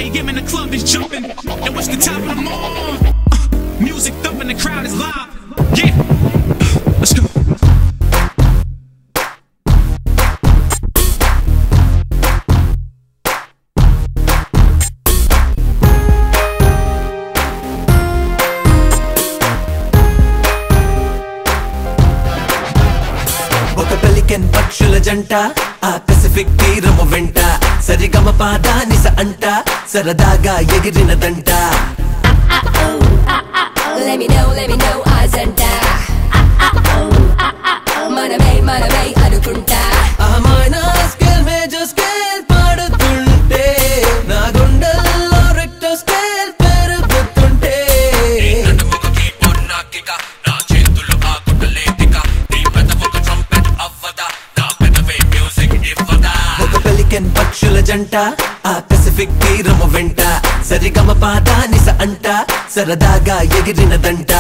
a.m. and the club is jumping. And it's the top of the morning. Uh, music thumping, the crowd is live. Yeah. Uh, let's go. ఒక పెలికెన్ పక్షుల జంట ఆ Pacific తీరము వెంట సరిగమ పాదానిస అంట సరదాగా ఎగిరినదంట Let me know, let me know, అజంటా మనమై మనమై అనుకుంటా ఆ మైనర్ స్కేల్ మేజర్ స్కేల్ పాడుతుంటే నా గుండెల్లో రెక్టర్ స్కేల్ పెరుగుతుంటే ఒక పెలికెన్ పక్షుల జంట ఆ పెసిఫిక్ తీరము వెంట సరిగమ పాదానిస అంట సరదాగా ఎగిరినదంట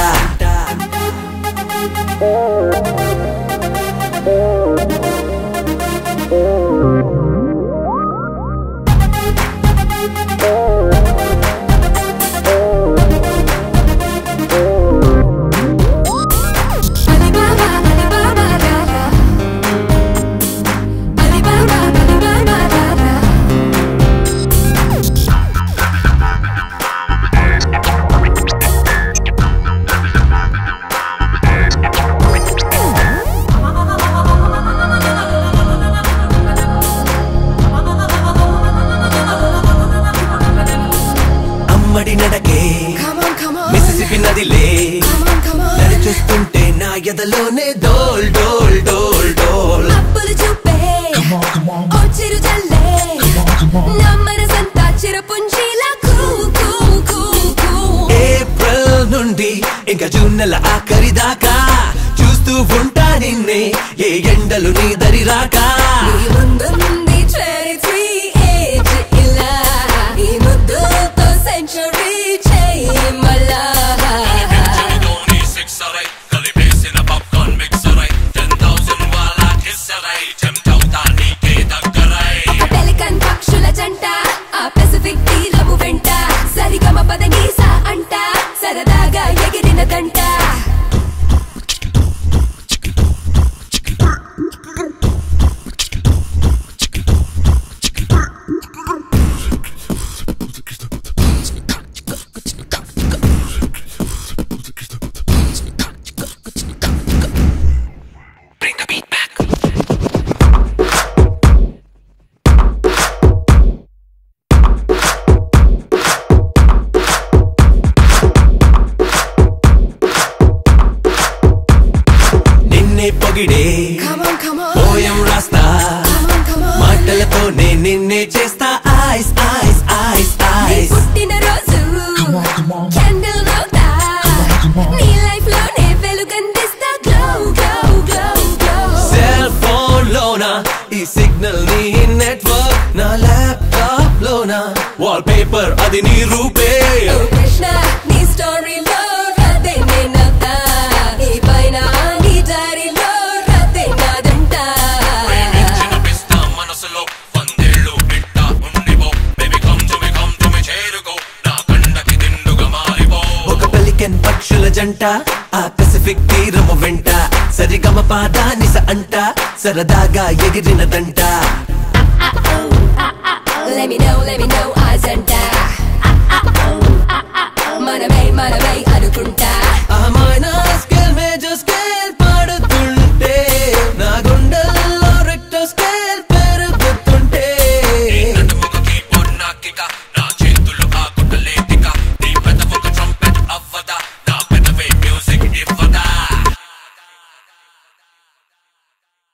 అలిబాబా అలిబాబా రారా అలిబాబా అలిబాబా రారా అమ్మడి నడకే Come on, come on, Mississippi నదిలే come on, come on. నడిచొస్తుంటే నా ఎదలోనే డోల్ డోల్ డోల్ డోల్ అప్పులు చూపే ఓ చిరు జల్లే నా మనసంతా చిరపుంజీలా కూ కూ కూ కూ ఏప్రిల్ నుండి ఇంకా జూన్ నెల ఆఖరి దాకా చూస్తూ ఉంటా నిన్నే ఏ ఎండలు నీ దరి రాకా నీ ముందుంది cherry tree age ఇలా. ఈ ముద్దుతో century చేయి మళ్ళా. ఆ pelican పక్షుల జంట, ఆ Pacific తీరము వెంట, సరిగమ పదనీస అంట, సరదాగా ఎగిరినదంట నిన్నే పొగిడే Come on, come on, పోయం రాస్తా come on, come on. మాటలతోనే నిన్నే చేస్తా ఐస్ ఐస్ ఐస్ నీ ఐస్ పుట్టినరోజు క్యాండిల్ నవ్వుతా నీ లైఫ్ లోనే వెలుగందిస్తా glow glow glow glow cell phone లోన ఈ సిగ్నల్ నీ నెట్వర్క్ నా ల్యాప్టాప్ లోన వాల్ పేపర్ అది నీ రూపే ఓ కృష్ణ నీ స్టోరీలో రదే నేనవుతా ఈ పైన నీ డైరీలో రదే నాదంట ఒక పెలికెన్ పక్షుల జంట ఆ పెసిఫిక్ తీరము వెంట సరిగమ పాదానిస అంట సరదాగా ఎగిరినదంట Let me know, let me know, అజంటా మనమై మనమై అనుకుంటా ఆ మైనర్ స్కేల్